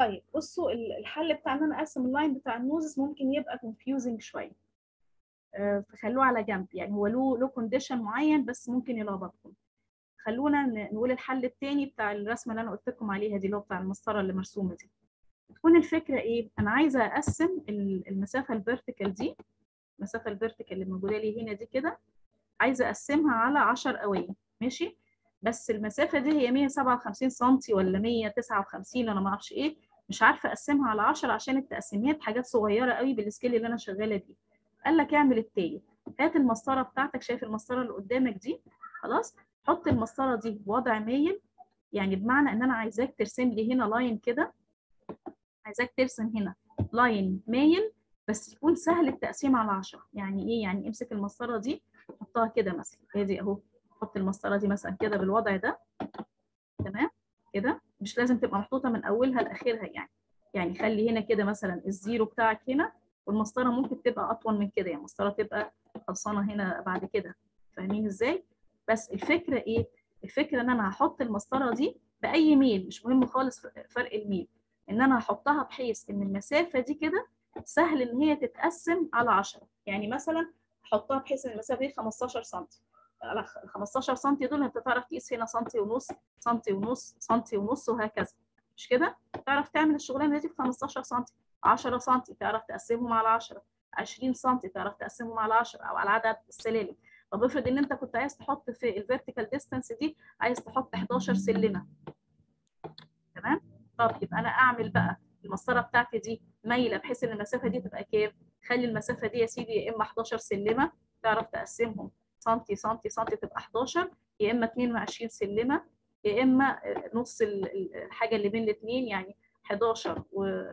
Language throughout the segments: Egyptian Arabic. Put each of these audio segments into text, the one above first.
طيب بصوا ال- الحل بتاع ان انا اقسم اللاين بتاع النوزس ممكن يبقى confusing شويه آه، فخلوه على جنب يعني هو له له كونديشن معين بس ممكن يلخبطكم خلونا ن- نقول الحل التاني بتاع الرسمه اللي انا قلت لكم عليها دي اللي هو بتاع المسطره اللي مرسومه دي تكون الفكره ايه انا عايزه اقسم ال- المسافه الفيرتيكال دي المسافه الفيرتيكال اللي موجوده لي هنا دي كده عايزه اقسمها على 10 قوايم ماشي بس المسافه دي هي 157 سم ولا 159 انا ما اعرفش ايه مش عارفه اقسمها على 10 عشان التقسيمات حاجات صغيره قوي بالسكيل اللي انا شغاله بيه قال لك اعمل التالي هات المسطره بتاعتك شايف المسطره اللي قدامك دي خلاص حط المسطره دي بوضع مايل يعني بمعنى ان انا عايزاك ترسم لي هنا لاين كده عايزاك ترسم هنا لاين مايل بس يكون سهل التقسيم على 10 يعني ايه يعني امسك المسطره دي حطها كده مثلا ادي اهو حط المسطره دي مثلا كده بالوضع ده تمام كده مش لازم تبقى محطوطه من اولها لاخرها يعني يعني خلي هنا كده مثلا الزيرو بتاعك هنا والمسطره ممكن تبقى اطول من كده يعني المسطره تبقى خلصانه هنا بعد كده فاهمين ازاي بس الفكره ايه الفكره ان انا هحط المسطره دي باي ميل مش مهم خالص فرق الميل ان انا هحطها بحيث ان المسافه دي كده سهل ان هي تتقسم على 10 يعني مثلا احطها بحيث ان المسافه دي 15 سم على ال 15 سم دول انت تعرف تقيس هنا سنتي ونص سنتي ونص سنتي ونص وهكذا مش كده تعرف تعمل الشغلانه دي ب 15 سم 10 سم تعرف تقسمهم على 10 20 سم تعرف تقسمهم على 10 او على عدد السلالم طب افرض ان انت كنت عايز تحط في الفيرتيكال ديستانس دي عايز تحط 11 سلمه تمام طب يبقى انا اعمل بقى المسطره بتاعتي دي مايله بحيث ان المسافه دي تبقى كام خلي المسافه دي يا سيدي يا اما 11 سلمه تعرف تقسمهم سنتي سنتي سنتي تبقى 11 يا اما 22 سلمه يا اما نص الحاجه اللي بين الاثنين يعني 11 و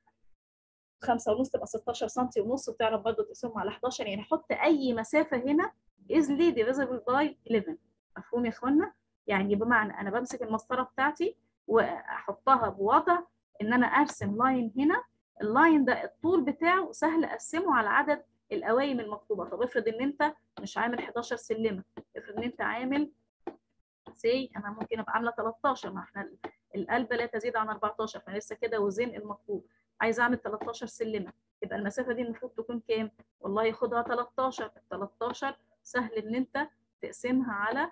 5 ونص تبقى 16 سم ونص وتعرف برضه تقسمهم على 11 يعني حط اي مسافه هنا easily divisible by 11 مفهوم يا اخوانا؟ يعني بمعنى انا بمسك المسطره بتاعتي واحطها بوضع ان انا ارسم لاين هنا اللاين ده الطول بتاعه سهل اقسمه على عدد القوايم المطلوبه طب افرض ان انت مش عامل 11 سلمه افرض ان انت عامل سي انا ممكن ابقى عامله 13 ما احنا القلبه لا تزيد عن 14 فانا لسه كده وزن المطلوب عايزه اعمل 13 سلمه يبقى المسافه دي المفروض تكون كام والله خدها 13 ال 13 سهل ان انت تقسمها على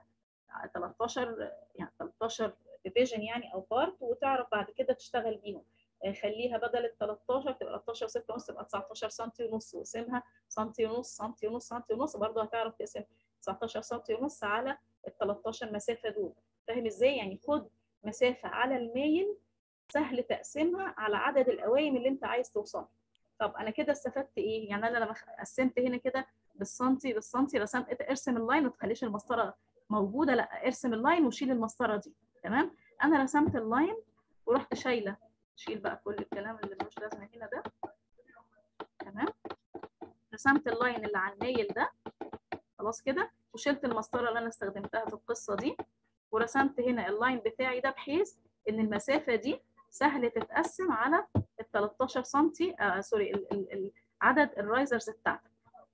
13 يعني 13 ديفيجن يعني او بارت وتعرف بعد كده تشتغل بيهم خليها بدل ال 13 تبقى 13 6 ونص تبقى 19 سم ونص وقسمها سم ونص سم ونص سم ونص برضه هتعرف تقسم 19 سم ونص على ال 13 مسافه دول فاهم ازاي يعني خد مسافه على المايل سهل تقسيمها على عدد القوايم اللي انت عايز توصل طب انا كده استفدت ايه يعني انا لما قسمت هنا كده بالسنتي بالسنتي رسمت ارسم اللاين ما تخليش المسطره موجوده لا ارسم اللاين وشيل المسطره دي تمام انا رسمت اللاين ورحت شايله شيل بقى كل الكلام اللي ملوش لازمه هنا ده تمام رسمت اللاين اللي على المايل ده خلاص كده وشلت المسطره اللي انا استخدمتها في القصه دي ورسمت هنا اللاين بتاعي ده بحيث ان المسافه دي سهل تتقسم على ال 13 سم آه سوري ال ال ال عدد الرايزرز بتاعتك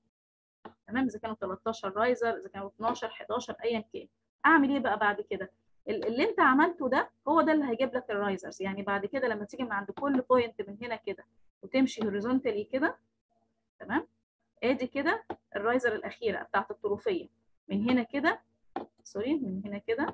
تمام اذا كانوا 13 رايزر اذا كانوا 12 11 ايا كان اعمل ايه بقى بعد كده اللي انت عملته ده هو ده اللي هيجيب لك الرايزرز يعني بعد كده لما تيجي من عند كل بوينت من هنا كده وتمشي هوريزونتالي كده تمام ادي كده الرايزر الاخيره بتاعت الطروفيه من هنا كده سوري من هنا كده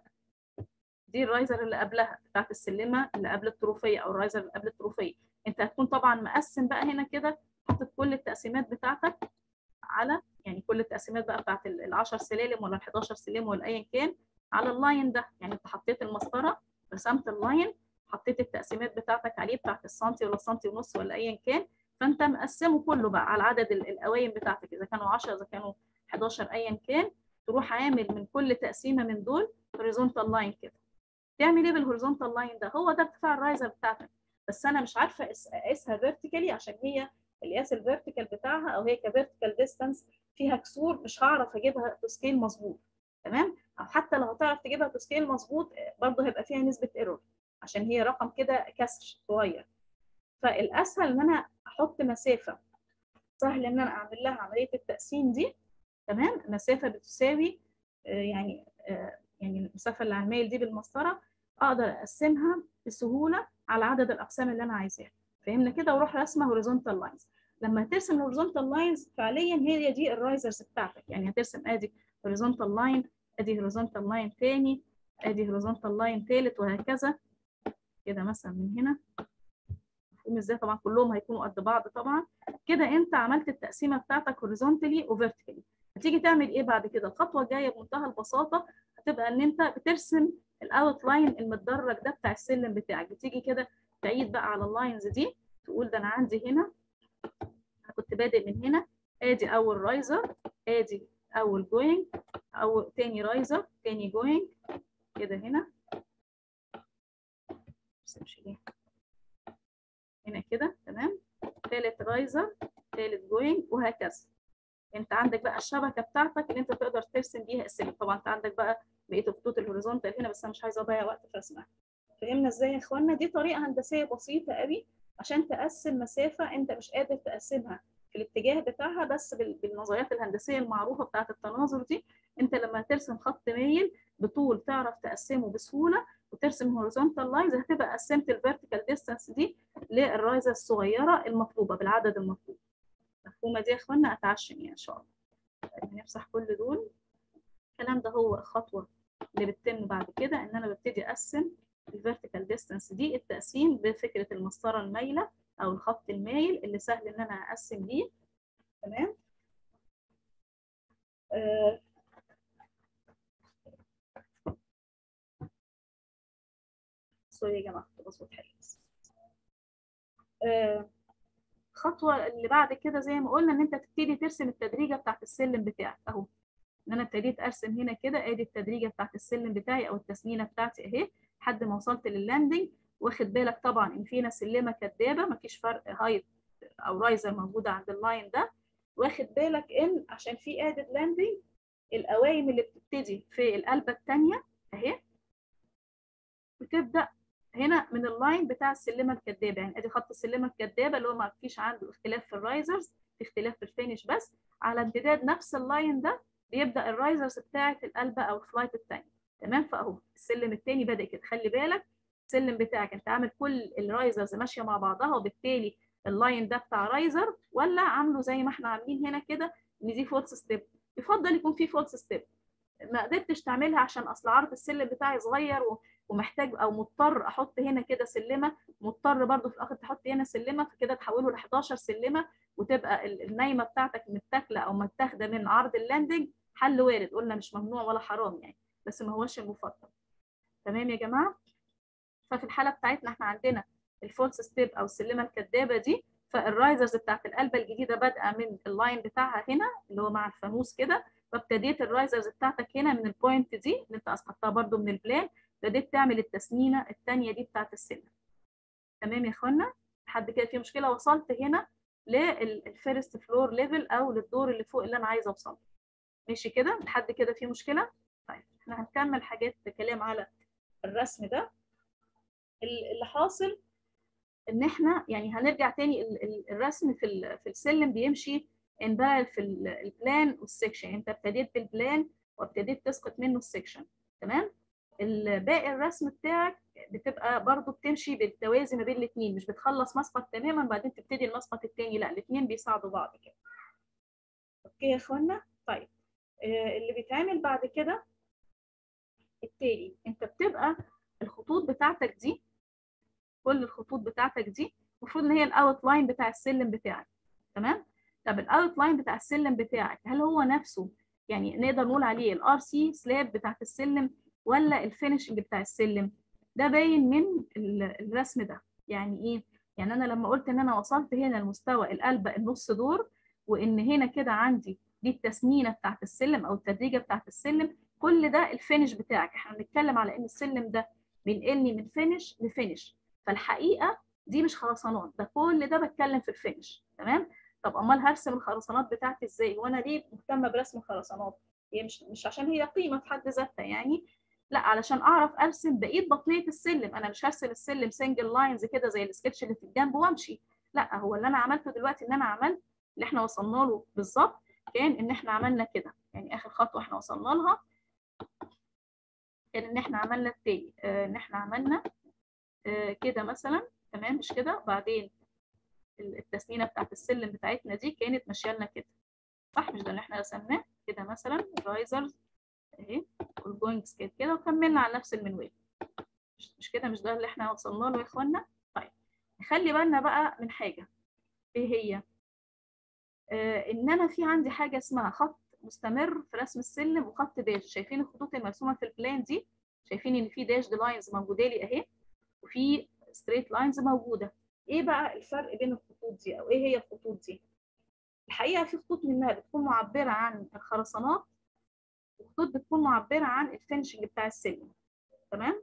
دي الرايزر اللي قبلها بتاعت السلمه اللي قبل الطروفيه او الرايزر اللي قبل الطروفيه انت هتكون طبعا مقسم بقى هنا كده حاطط كل التقسيمات بتاعتك على يعني كل التقسيمات بقى بتاعت ال 10 سلالم ولا ال 11 سلم ولا ايا كان على اللاين ده يعني انت حطيت المسطره رسمت اللاين حطيت التقسيمات بتاعتك عليه بتاعت السنتي ولا السنتي ونص ولا ايا كان فانت مقسمه كله بقى على عدد القوايم بتاعتك اذا كانوا 10 اذا كانوا 11 ايا كان تروح عامل من كل تقسيمه من دول هوريزونتال لاين كده تعمل ايه بالهوريزونتال لاين ده هو ده ارتفاع الرايزر بتاعتك بس انا مش عارفه اقيسها فيرتيكالي عشان هي القياس الفيرتيكال بتاعها او هي كفيرتيكال ديستانس فيها كسور مش هعرف اجيبها تو سكيل مظبوط تمام او حتى لو هتعرف تجيبها تو سكيل مظبوط برضه هيبقى فيها نسبه ايرور عشان هي رقم كده كسر صغير فالاسهل ان انا احط مسافه سهل ان انا اعمل لها عمليه التقسيم دي تمام مسافه بتساوي يعني يعني المسافه اللي على الميل دي بالمسطره اقدر اقسمها بسهوله على عدد الاقسام اللي انا عايزاها فهمنا كده واروح رسمه هوريزونتال لاينز لما هترسم هوريزونتال لاينز فعليا هي دي الرايزرز بتاعتك يعني هترسم ادي هوريزونتال لاين ادي هوريزونتال لاين تاني ادي هوريزونتال لاين تالت وهكذا كده مثلا من هنا مفهوم ازاي طبعا كلهم هيكونوا قد بعض طبعا كده انت عملت التقسيمه بتاعتك هوريزونتالي وفيرتيكالي هتيجي تعمل ايه بعد كده الخطوه الجايه بمنتهى البساطه هتبقى ان انت بترسم الاوت لاين المتدرج ده بتاع السلم بتاعك بتيجي كده تعيد بقى على اللاينز دي تقول ده انا عندي هنا انا كنت بادئ من هنا ادي اول رايزر ادي اول جوينج او تاني رايزر تاني جوينج كده هنا بس ليه هنا كده تمام تالت رايزر تالت جوينج وهكذا انت عندك بقى الشبكه بتاعتك اللي انت تقدر ترسم بيها السلم طبعا انت عندك بقى بقيه الخطوط الهوريزونتال هنا بس انا مش عايزه اضيع وقت في رسمها فهمنا ازاي يا اخوانا دي طريقه هندسيه بسيطه قوي عشان تقسم مسافه انت مش قادر تقسمها في الاتجاه بتاعها بس بالنظريات الهندسيه المعروفه بتاعه التناظر دي انت لما ترسم خط مايل بطول تعرف تقسمه بسهوله وترسم هوريزونتال لاينز هتبقى قسمت الفيرتيكال ديستانس دي للرايزه الصغيره المطلوبه بالعدد المطلوب مفهومه دي يا اخوانا اتعشم يعني ان شاء الله هنمسح كل دول الكلام ده هو الخطوه اللي بتتم بعد كده ان انا ببتدي اقسم الفيرتيكال ديستانس دي التقسيم بفكره المسطره المايله او الخط المايل اللي سهل ان انا اقسم بيه تمام آه سوري يا جماعه كنت بظبط حاجه بس آه الخطوه اللي بعد كده زي ما قلنا ان انت تبتدي ترسم التدريجه بتاعت السلم بتاعك اهو ان انا ابتديت ارسم هنا كده ادي التدريجه بتاعت السلم بتاعي او التسنينه بتاعتي اهي لحد ما وصلت لللاندنج واخد بالك طبعا ان فينا سلمه كدابه مفيش فرق هايت او رايزر موجوده عند اللاين ده واخد بالك ان عشان في ادد لاندنج القوايم اللي بتبتدي في القلبه الثانيه اهي بتبدا هنا من اللاين بتاع السلمه الكدابه يعني ادي خط السلمه الكدابه اللي هو ما فيش عنده اختلاف في الرايزرز في اختلاف في الفينش بس على امتداد نفس اللاين ده بيبدا الرايزرز بتاعه القلبه او الفلايت الثاني تمام فاهو السلم الثاني بدا كده خلي بالك السلم بتاعك انت عامل كل الرايزرز ماشيه مع بعضها وبالتالي اللاين ده بتاع رايزر ولا عامله زي ما احنا عاملين هنا كده ان دي فولس ستيب يفضل يكون في فولس ستيب ما قدرتش تعملها عشان اصل عرض السلم بتاعي صغير ومحتاج او مضطر احط هنا كده سلمه مضطر برضو في الاخر تحط هنا سلمه فكده تحوله ل 11 سلمه وتبقى النايمه بتاعتك متاكله او متاخده من عرض اللاندنج حل وارد قلنا مش ممنوع ولا حرام يعني بس ما هوش المفضل تمام يا جماعه ففي الحاله بتاعتنا احنا عندنا الفولس ستيب او السلمه الكدابه دي فالرايزرز بتاعت القلبه الجديده بادئه من اللاين بتاعها هنا اللي هو مع الفانوس كده فابتديت الرايزرز بتاعتك هنا من البوينت دي اللي انت اسقطتها برده من البلان ابتديت تعمل التسنينه الثانيه دي بتاعت السلم تمام يا اخوانا لحد كده في مشكله وصلت هنا للفيرست فلور ليفل او للدور اللي فوق اللي انا عايزه اوصل ماشي كده لحد كده في مشكله طيب احنا هنكمل حاجات كلام على الرسم ده اللي حاصل ان احنا يعني هنرجع تاني الرسم في في السلم بيمشي ان بقى في البلان والسكشن انت ابتديت بالبلان وابتديت تسقط منه السكشن تمام باقي الرسم بتاعك بتبقى برضو بتمشي بالتوازي ما بين الاثنين مش بتخلص مسقط تماما بعدين تبتدي المسقط الثاني لا الاثنين بيساعدوا بعض كده اوكي يا اخوانا طيب آه اللي بيتعمل بعد كده التالي انت بتبقى الخطوط بتاعتك دي كل الخطوط بتاعتك دي المفروض ان هي الاوت لاين بتاع السلم بتاعك تمام طب الاوت لاين بتاع السلم بتاعك هل هو نفسه يعني نقدر نقول عليه الار سي سلاب بتاعت السلم ولا الفينشنج بتاع السلم ده باين من الرسم ده يعني ايه يعني انا لما قلت ان انا وصلت هنا لمستوى القلبه النص دور وان هنا كده عندي دي التسنينه بتاعت السلم او التدريجه بتاعت السلم كل ده الفينش بتاعك احنا بنتكلم على ان السلم ده بينقلني من فينش لفينش فالحقيقه دي مش خرسانات ده كل ده بتكلم في الفينش تمام طب امال هرسم الخرسانات بتاعتي ازاي وانا ليه مهتمه برسم الخرسانات هي مش مش عشان هي قيمه في حد ذاتها يعني لا علشان اعرف ارسم بقيه بطنيه السلم انا مش هرسم السلم سنجل لاينز كده زي السكتش اللي في الجنب وامشي لا هو اللي انا عملته دلوقتي ان انا عملت اللي احنا وصلنا له بالظبط كان ان احنا عملنا كده يعني اخر خطوه احنا وصلنا لها كان ان احنا عملنا التاني اه ان احنا عملنا آه كده مثلا تمام مش كده وبعدين التسنينه بتاعت السلم بتاعتنا دي كانت ماشيه لنا كده صح مش ده اللي احنا رسمناه كده مثلا رايزرز اهي والجوينج سكيت كده وكملنا على نفس المنوال مش, مش كده مش ده اللي احنا وصلنا له يا اخوانا طيب نخلي بالنا بقى من حاجه ايه هي آه ان انا في عندي حاجه اسمها خط مستمر في رسم السلم وخط داش شايفين الخطوط المرسومه في البلان دي شايفين ان في داش لاينز موجوده لي اهي وفي ستريت لاينز موجوده ايه بقى الفرق بين الخطوط دي او ايه هي الخطوط دي الحقيقه في خطوط منها بتكون معبره عن الخرسانات وخطوط بتكون معبره عن الفينشنج بتاع السلم تمام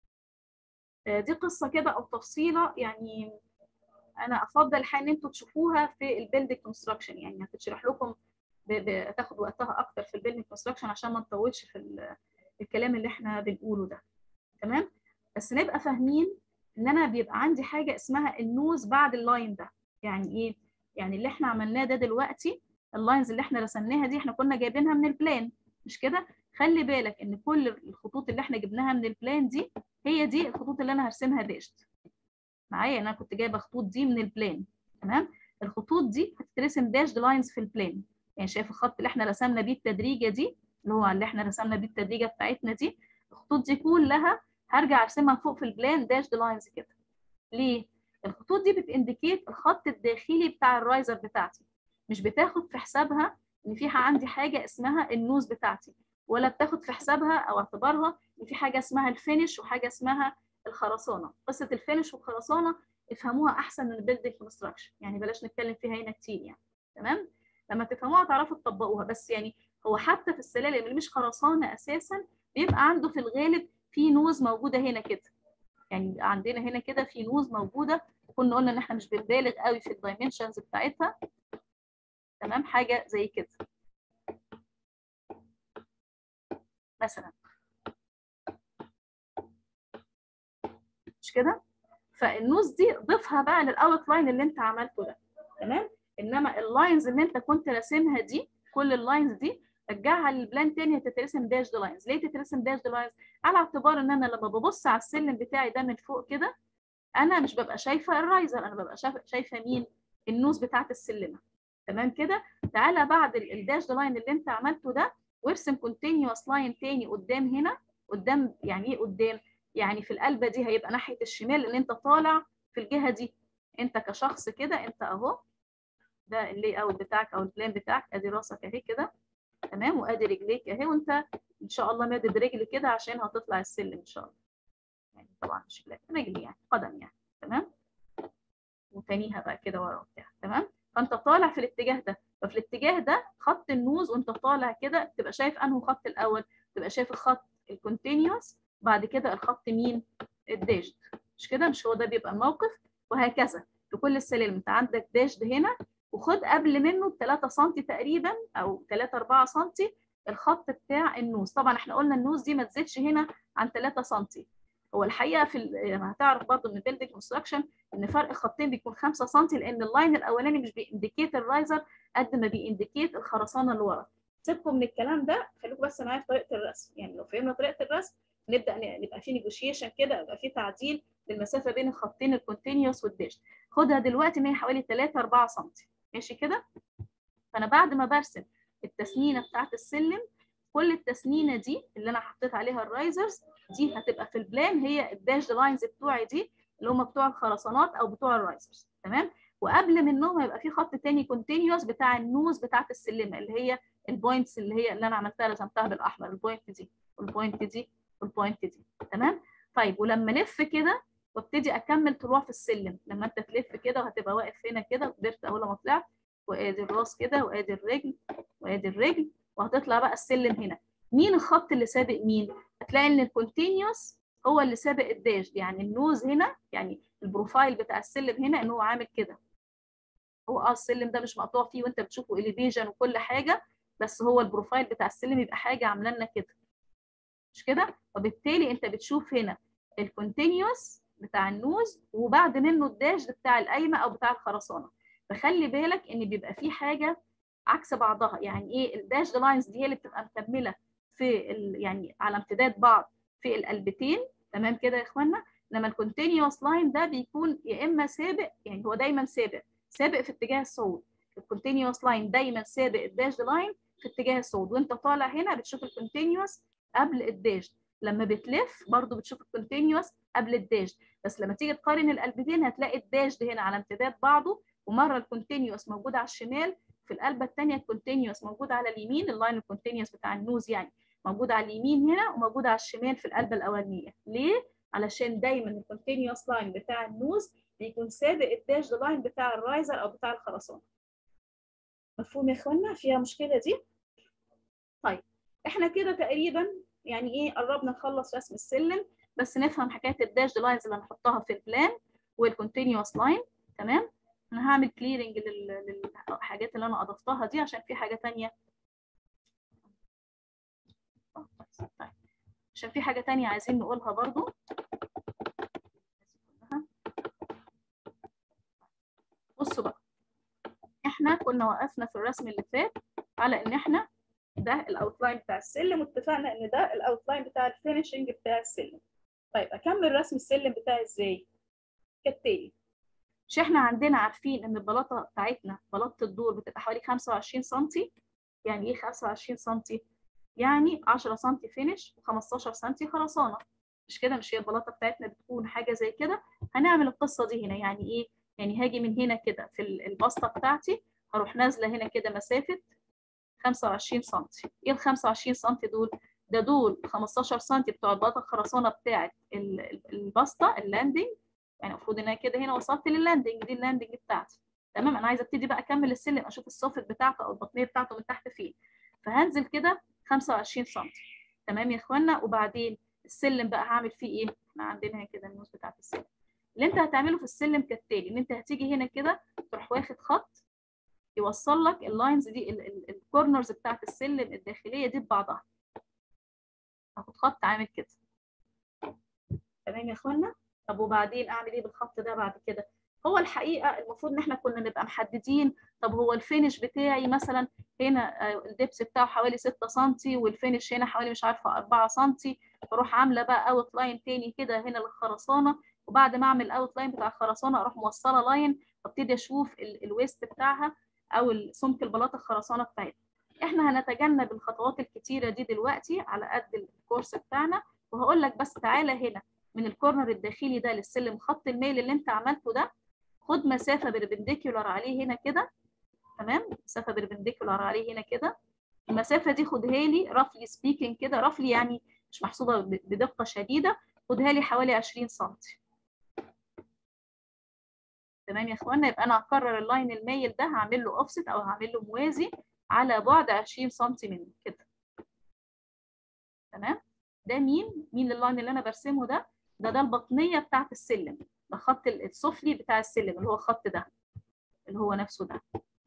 آه دي قصه كده او تفصيله يعني انا افضل الحقيقه ان انتوا تشوفوها في البيلدنج كونستراكشن يعني هتشرح لكم بتاخد وقتها اكتر في البيلدنج كونستراكشن عشان ما نطولش في الكلام اللي احنا بنقوله ده تمام بس نبقى فاهمين ان انا بيبقى عندي حاجه اسمها النوز بعد اللاين ده يعني ايه يعني اللي احنا عملناه ده دلوقتي اللاينز اللي احنا رسمناها دي احنا كنا جايبينها من البلان مش كده خلي بالك ان كل الخطوط اللي احنا جبناها من البلان دي هي دي الخطوط اللي انا هرسمها داشت معايا انا كنت جايبه الخطوط دي من البلان تمام الخطوط دي هتترسم داشد لاينز في البلان يعني شايف الخط اللي احنا رسمنا بيه التدريجه دي اللي هو اللي احنا رسمنا بيه التدريجه بتاعتنا دي الخطوط دي كلها هرجع ارسمها فوق في البلان داشد لاينز كده ليه الخطوط دي بتانديكيت الخط الداخلي بتاع الرايزر بتاعتي مش بتاخد في حسابها ان في عندي حاجه اسمها النوز بتاعتي ولا بتاخد في حسابها او اعتبارها ان في حاجه اسمها الفينش وحاجه اسمها الخرسانه قصه الفينش والخرسانه افهموها احسن من البيلدنج كونستراكشن يعني بلاش نتكلم فيها هنا كتير يعني تمام لما تفهموها تعرفوا تطبقوها بس يعني هو حتى في السلالم اللي مش خرسانه اساسا بيبقى عنده في الغالب في نوز موجوده هنا كده يعني عندنا هنا كده في نوز موجوده كنا قلنا ان احنا مش بنبالغ قوي في الدايمنشنز بتاعتها تمام حاجه زي كده مثلا مش كده فالنوز دي ضيفها بقى للاوت لاين اللي انت عملته ده تمام انما اللاينز اللي انت كنت راسمها دي كل اللاينز دي رجعها للبلان تاني هتترسم داش لاينز ليه تترسم داش لاينز على اعتبار ان انا لما ببص على السلم بتاعي ده من فوق كده انا مش ببقى شايفه الرايزر انا ببقى شايفه مين النوز بتاعت السلمه تمام كده تعالى بعد الداش لاين اللي انت عملته ده وارسم كونتينيوس لاين تاني قدام هنا قدام يعني ايه قدام يعني في القلبه دي هيبقى ناحيه الشمال ان انت طالع في الجهه دي انت كشخص كده انت اهو ده اللي اوت بتاعك او البلان بتاعك ادي راسك اهي كده تمام وادي رجليك اهي وانت ان شاء الله مادد رجل كده عشان هتطلع السلم ان شاء الله يعني طبعا مش رجل يعني قدم يعني تمام وتانيها بقى كده ورا وبتاع تمام فانت طالع في الاتجاه ده ففي الاتجاه ده خط النوز وانت طالع كده تبقى شايف انه خط الاول تبقى شايف الخط الكونتينيوس بعد كده الخط مين الداشد مش كده مش هو ده بيبقى الموقف وهكذا في كل السلالم انت عندك داشد هنا وخد قبل منه ب 3 سم تقريبا او 3 4 سم الخط بتاع النوز طبعا احنا قلنا النوز دي ما تزيدش هنا عن 3 سم هو الحقيقه في ال... هتعرف برضه من البيلدنج كونستراكشن ان فرق خطين بيكون 5 سم لان اللاين الاولاني مش بينديكيت الرايزر قد ما بينديكيت الخرسانه اللي ورا سيبكم من الكلام ده خليكم بس معايا في طريقه الرسم يعني لو فهمنا طريقه الرسم نبدا نبقى في نيجوشيشن كده يبقى في تعديل للمسافه بين الخطين الكونتينيوس والداش خدها دلوقتي ان هي حوالي 3 4 سم ماشي كده فانا بعد ما برسم التسنينه بتاعت السلم كل التسنينه دي اللي انا حطيت عليها الرايزرز دي هتبقى في البلان هي الداش لاينز بتوعي دي اللي هم بتوع الخرسانات او بتوع الرايزرز تمام وقبل منهم هيبقى في خط تاني كونتينيوس بتاع النوز بتاعت السلمه اللي هي البوينتس اللي هي اللي انا عملتها رسمتها بالاحمر البوينت دي والبوينت دي والبوينت دي تمام طيب ولما الف كده وابتدي اكمل طلوع في السلم لما انت تلف كده وهتبقى واقف هنا كده وقدرت اول ما طلعت وادي الراس كده وادي الرجل وادي الرجل وهتطلع بقى السلم هنا مين الخط اللي سابق مين هتلاقي ان الكونتينيوس هو اللي سابق الداش يعني النوز هنا يعني البروفايل بتاع السلم هنا ان هو عامل كده هو اه السلم ده مش مقطوع فيه وانت بتشوفه اليفيجن وكل حاجه بس هو البروفايل بتاع السلم يبقى حاجه عامله لنا كده مش كده وبالتالي انت بتشوف هنا الكونتينيوس بتاع النوز وبعد منه الداش بتاع القايمه او بتاع الخرسانه فخلي بالك ان بيبقى في حاجه عكس بعضها يعني ايه الداش لاينز دي هي اللي بتبقى مكمله في ال... يعني على امتداد بعض في القلبتين تمام كده يا اخوانا لما الكونتينيوس لاين ده بيكون يا اما سابق يعني هو دايما سابق سابق في اتجاه الصعود الكونتينيوس لاين دايما سابق الداش لاين في اتجاه الصعود وانت طالع هنا بتشوف الكونتينيوس قبل الداش لما بتلف برضو بتشوف الكونتينيوس قبل الداش بس لما تيجي تقارن القلبتين هتلاقي الداش ده هنا على امتداد بعضه ومره الكونتينيوس موجود على الشمال في القلبه الثانيه الكونتينيوس موجود على اليمين اللاين الكونتينيوس بتاع النوز يعني موجود على اليمين هنا وموجود على الشمال في القلبه الاولانيه ليه علشان دايما الكونتينيوس لاين بتاع النوز بيكون سابق الداش لاين بتاع الرايزر او بتاع الخرسانه مفهوم يا اخوانا فيها مشكله دي طيب احنا كده تقريبا يعني ايه قربنا نخلص رسم السلم بس نفهم حكايه الداش لاينز اللي هنحطها في البلان والكونتينيوس لاين تمام انا هعمل كليرنج للحاجات اللي انا اضفتها دي عشان في حاجه ثانيه طيب عشان في حاجه ثانيه عايزين نقولها برضو بصوا بقى احنا كنا وقفنا في الرسم اللي فات على ان احنا ده الاوتلاين بتاع السلم واتفقنا ان ده الاوتلاين بتاع الفينشنج بتاع السلم طيب اكمل رسم السلم بتاعي ازاي كالتالي مش احنا عندنا عارفين ان البلاطه بتاعتنا بلاطه الدور بتبقى حوالي 25 سم يعني ايه 25 سم يعني 10 سم فينش و15 سم خرسانه مش كده مش هي البلاطه بتاعتنا بتكون حاجه زي كده هنعمل القصه دي هنا يعني ايه يعني هاجي من هنا كده في البسطه بتاعتي هروح نازله هنا كده مسافه 25 سم ايه ال 25 سم دول ده دول 15 سم بتوع البلاطه الخرسانه بتاعت البسطه اللاندنج يعني المفروض ان انا كده هنا وصلت لللاندنج دي اللاندنج بتاعتي تمام انا عايزه ابتدي بقى اكمل السلم اشوف السوفت بتاعته او البطنيه بتاعته من تحت فين فهنزل كده 25 سم تمام يا اخوانا وبعدين السلم بقى هعمل فيه ايه احنا عندنا كده النوز بتاعت السلم اللي انت هتعمله في السلم كالتالي ان انت هتيجي هنا كده تروح واخد خط يوصل لك اللاينز دي الكورنرز بتاعت السلم الداخليه دي ببعضها هاخد خط عامل كده تمام يا اخوانا طب وبعدين اعمل ايه بالخط ده بعد كده هو الحقيقه المفروض ان احنا كنا نبقى محددين طب هو الفينش بتاعي مثلا هنا الدبس بتاعه حوالي 6 سم والفينش هنا حوالي مش عارفه 4 سم بروح عامله بقى اوت لاين تاني كده هنا للخرسانه وبعد ما اعمل اوت لاين بتاع الخرسانه اروح موصله لاين وابتدي اشوف الويست بتاعها او سمك البلاطه الخرسانه بتاعتها احنا هنتجنب الخطوات الكتيره دي دلوقتي على قد الكورس بتاعنا وهقول لك بس تعالى هنا من الكورنر الداخلي ده للسلم خط الميل اللي انت عملته ده خد مسافه بربنديكولار عليه هنا كده تمام مسافه بربنديكولار عليه هنا كده المسافه دي خدها لي رفلي سبيكينج كده رفلي يعني مش محسوبه بدقه شديده خدها لي حوالي 20 سم تمام يا اخوانا يبقى انا هكرر اللاين المايل ده هعمل له اوفست او هعمل له موازي على بعد 20 سم منه كده تمام ده مين مين اللاين اللي انا برسمه ده ده ده البطنيه بتاعت السلم ده خط السفلي بتاع السلم اللي هو الخط ده اللي هو نفسه ده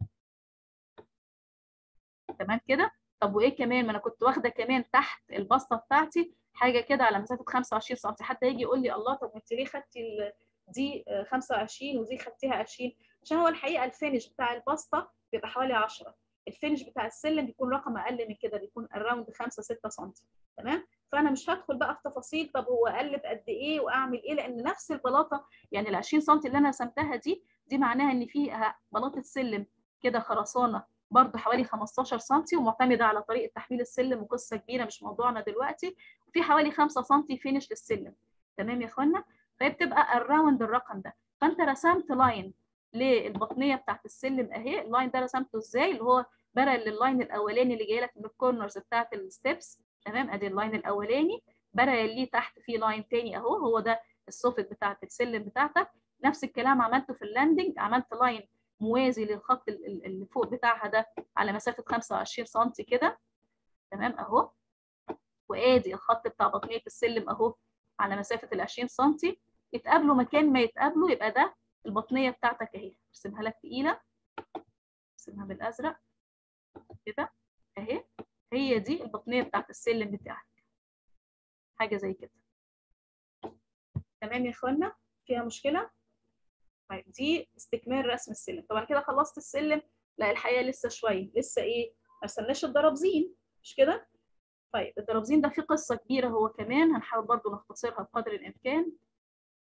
تمام كده طب وايه كمان ما انا كنت واخده كمان تحت البسطه بتاعتي حاجه كده على مسافه 25 سم حتى يجي يقول لي الله طب انت ليه خدتي دي 25 ودي خدتيها 20 عشان هو الحقيقه الفينش بتاع البسطه بيبقى حوالي 10 الفينش بتاع السلم بيكون رقم اقل من كده بيكون اراوند 5 6 سم تمام فانا مش هدخل بقى في تفاصيل طب هو اقلب قد ايه واعمل ايه لان نفس البلاطه يعني ال 20 سم اللي انا رسمتها دي دي معناها ان فيها بلاطه سلم كده خرسانه برضه حوالي 15 سم ومعتمده على طريقه تحميل السلم وقصه كبيره مش موضوعنا دلوقتي وفي حوالي 5 سم فينش للسلم تمام يا اخوانا فهي بتبقى اراوند الرقم ده فانت رسمت لاين للبطنيه بتاعت السلم اهي اللاين ده رسمته ازاي اللي هو برل لللاين الاولاني اللي جاي لك من الكورنرز بتاعت الستبس تمام ادي اللاين الاولاني برل ليه تحت في لاين تاني اهو هو ده السوفت بتاعت السلم بتاعتك نفس الكلام عملته في اللاندنج عملت لاين موازي للخط اللي فوق بتاعها ده على مسافه 25 سم كده تمام اهو وادي الخط بتاع بطنيه السلم اهو على مسافه ال 20 سم يتقابلوا مكان ما يتقابلوا يبقى ده البطنيه بتاعتك اهي ارسمها لك تقيله ارسمها بالازرق كده اهي هي دي البطنيه بتاعت السلم بتاعك حاجه زي كده تمام يا اخوانا فيها مشكله طيب دي استكمال رسم السلم طبعا كده خلصت السلم لا الحقيقه لسه شويه لسه ايه ما رسمناش الدرابزين مش كده طيب الدرابزين ده فيه قصه كبيره هو كمان هنحاول برضو نختصرها بقدر الامكان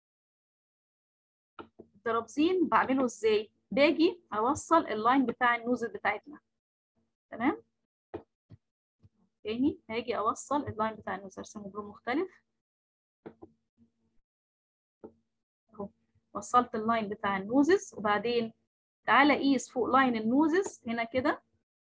الدرابزين بعمله ازاي باجي اوصل اللاين بتاع النوزل بتاعتنا تمام تاني هاجي اوصل اللاين بتاع النوزل ارسمه بلون مختلف اهو وصلت اللاين بتاع النوزز وبعدين تعالى قيس فوق لاين النوزز هنا كده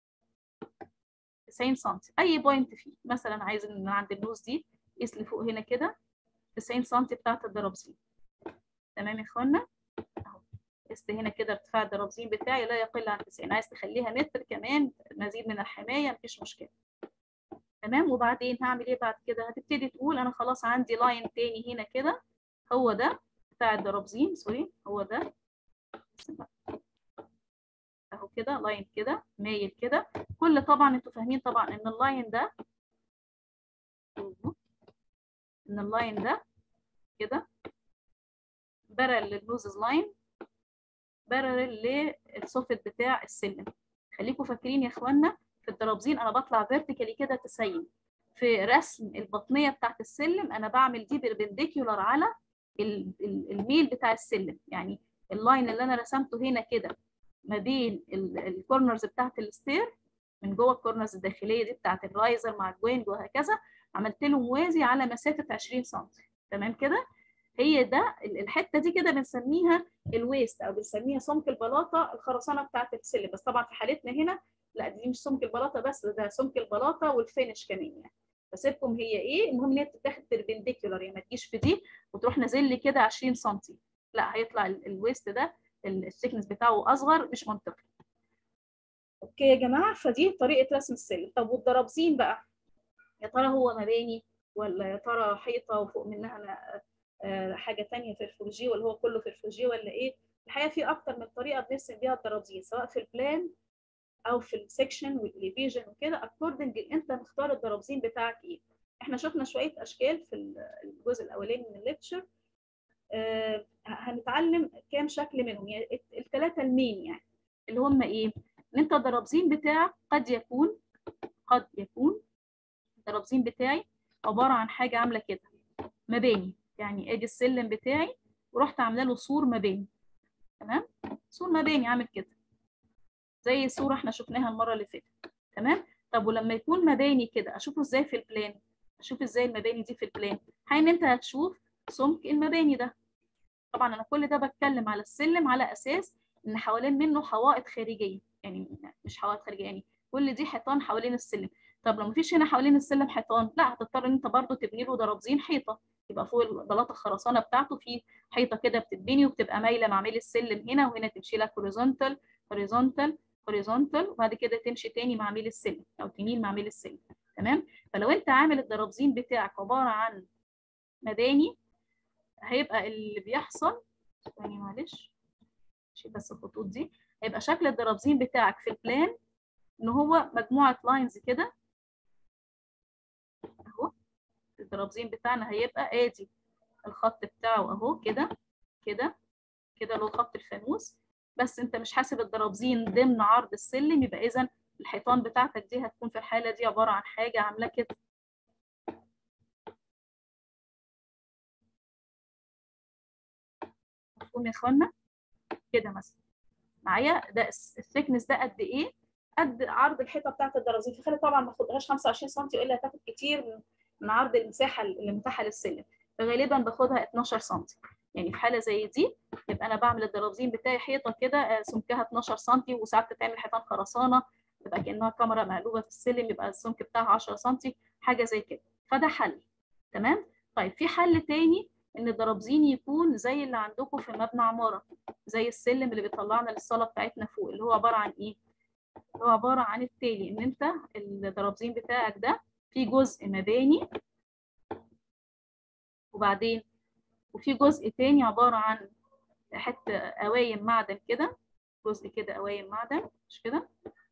90 سم اي بوينت فيه مثلا عايز من عند النوز دي قيس لي فوق هنا كده 90 سم بتاعت الدرابزين تمام يا اخوانا اهو قست هنا كده ارتفاع الدرابزين بتاعي لا يقل عن 90 عايز تخليها متر كمان مزيد من الحمايه مفيش مشكله تمام وبعدين هعمل ايه بعد كده هتبتدي تقول انا خلاص عندي لاين تاني هنا كده هو ده بتاع الدرابزين سوري هو ده اهو كده لاين كده مايل كده كل طبعا انتوا فاهمين طبعا ان اللاين ده ان اللاين ده كده بارل للنوزز لاين بارل للسوفت بتاع السلم خليكم فاكرين يا اخوانا في الدرابزين انا بطلع فيرتيكالي كده 90 في رسم البطنيه بتاعت السلم انا بعمل دي بربنديكيولار على الميل بتاع السلم يعني اللاين اللي انا رسمته هنا كده ما بين الكورنرز بتاعت الستير من جوه الكورنرز الداخليه دي بتاعت الرايزر مع الجوينج وهكذا عملت له موازي على مسافه 20 سم تمام كده هي ده الحته دي كده بنسميها الويست او بنسميها سمك البلاطه الخرسانه بتاعت السلم بس طبعا في حالتنا هنا لا دي مش سمك البلاطه بس ده سمك البلاطه والفينش كمان يعني بسيبكم هي ايه المهم ان هي بتتاخد بربنديكولار يعني ما تجيش في دي وتروح نازل لي كده 20 سم لا هيطلع الويست ده الثيكنس بتاعه اصغر مش منطقي اوكي يا جماعه فدي طريقه رسم السلم طب والدرابزين بقى يا ترى هو مباني ولا يا ترى حيطه وفوق منها أنا حاجه ثانيه فرفوجي ولا هو كله فرفوجي ولا ايه الحقيقه في اكتر من طريقه بنرسم بيها الدرابزين سواء في البلان او في السكشن والاليفيجن وكده اكوردنج انت مختار الدرابزين بتاعك ايه احنا شفنا شويه اشكال في الجزء الاولاني من الليكتشر آه هنتعلم كام شكل منهم يعني الثلاثه المين يعني اللي هم ايه ان انت الدرابزين بتاعك قد يكون قد يكون الدرابزين بتاعي عباره عن حاجه عامله كده مباني يعني ادي السلم بتاعي ورحت عامله له سور مباني تمام سور مباني عامل كده زي الصوره احنا شفناها المره اللي فاتت تمام طب ولما يكون مباني كده اشوفه ازاي في البلان اشوف ازاي المباني دي في البلان حين انت هتشوف سمك المباني ده طبعا انا كل ده بتكلم على السلم على اساس ان حوالين منه حوائط خارجيه يعني مش حوائط خارجيه يعني كل دي حيطان حوالين السلم طب لو مفيش هنا حوالين السلم حيطان لا هتضطر ان انت برضه تبني له درابزين حيطه يبقى فوق البلاطه الخرسانه بتاعته في حيطه كده بتتبني وبتبقى مايله مع ميل السلم هنا وهنا تمشي لك هوريزونتال هوريزونتال هوريزونتال وبعد كده تمشي تاني مع ميل السلم او تميل مع ميل السلم تمام فلو انت عامل الدرابزين بتاعك عباره عن مباني هيبقى اللي بيحصل ثانيه معلش شيل بس الخطوط دي هيبقى شكل الدرابزين بتاعك في البلان ان هو مجموعه لاينز كده اهو الدرابزين بتاعنا هيبقى ادي الخط بتاعه اهو كده كده كده له خط الفانوس بس انت مش حاسب الدرابزين ضمن عرض السلم يبقى اذا الحيطان بتاعتك دي هتكون في الحاله دي عباره عن حاجه عامله كده مفهوم يا اخوانا كده مثلا معايا ده الثيكنس ده قد ايه قد عرض الحيطه بتاعت الدرازين في خلال طبعا ما اخدهاش 25 سم والا هتاخد كتير من عرض المساحه اللي متاحه للسلم فغالبا باخدها 12 سم يعني في حاله زي دي يبقى انا بعمل الدرابزين بتاعي حيطه كده سمكها 12 سم وساعات تتعمل حيطان خرسانه تبقى كانها كاميرا مقلوبه في السلم يبقى السمك بتاعها 10 سم حاجه زي كده فده حل تمام طيب في حل تاني ان الدرابزين يكون زي اللي عندكم في مبنى عماره زي السلم اللي بيطلعنا للصاله بتاعتنا فوق اللي هو عباره عن ايه هو عباره عن التالي ان انت الدرابزين بتاعك ده في جزء مباني وبعدين وفي جزء تاني عباره عن حته قوايم معدن كده جزء كده قوايم معدن مش كده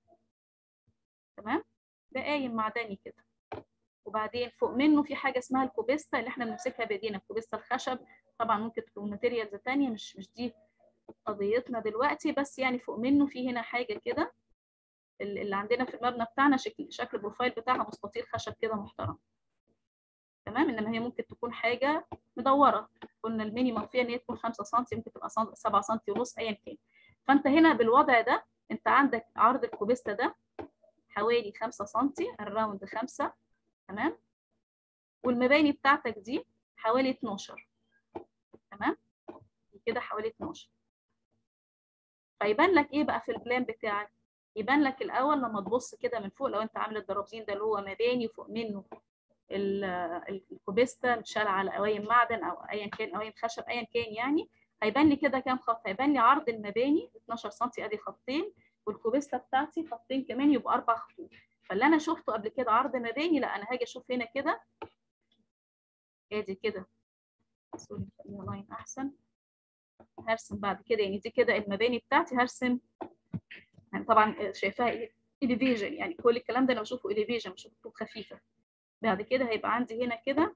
تمام ده قايم معدني كده وبعدين فوق منه في حاجه اسمها الكوبيستا اللي احنا بنمسكها بايدينا الكوبيستا الخشب طبعا ممكن تكون ماتيريالز ثانيه مش مش دي قضيتنا دلوقتي بس يعني فوق منه في هنا حاجه كده اللي عندنا في المبنى بتاعنا شكل شكل البروفايل بتاعها مستطيل خشب كده محترم تمام انما هي ممكن تكون حاجه مدوره قلنا المينيمم فيها ان هي تكون 5 سم ممكن تبقى 7 سم ونص ايا كان فانت هنا بالوضع ده انت عندك عرض الكوبيستا ده حوالي 5 سم الراوند 5 تمام والمباني بتاعتك دي حوالي 12 تمام كده حوالي 12 فيبان لك ايه بقى في البلان بتاعك يبان لك الاول لما تبص كده من فوق لو انت عامل الدرابزين ده اللي هو مباني فوق منه الكوبيستا متشال على قوايم معدن او ايا كان قوايم خشب ايا كان يعني هيبان لي كده كام خط هيبان لي عرض المباني 12 سم ادي خطين والكوبيستا بتاعتي خطين كمان يبقى اربع خطوط فاللي انا شفته قبل كده عرض مباني لا انا هاجي اشوف هنا كده ادي كده سوري خليها لاين احسن هرسم بعد كده يعني دي كده المباني بتاعتي هرسم يعني طبعا شايفاها اليفيجن يعني كل الكلام ده انا بشوفه اليفيجن مش خطوط خفيفه بعد كده هيبقى عندي هنا كده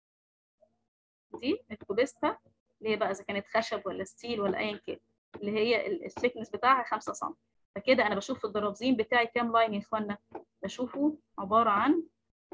دي الكوبيستا اللي هي بقى اذا كانت خشب ولا ستيل ولا ايا كان اللي هي الثيكنس بتاعها 5 سم فكده انا بشوف في الدرابزين بتاعي كام لاين يا اخوانا بشوفه عباره عن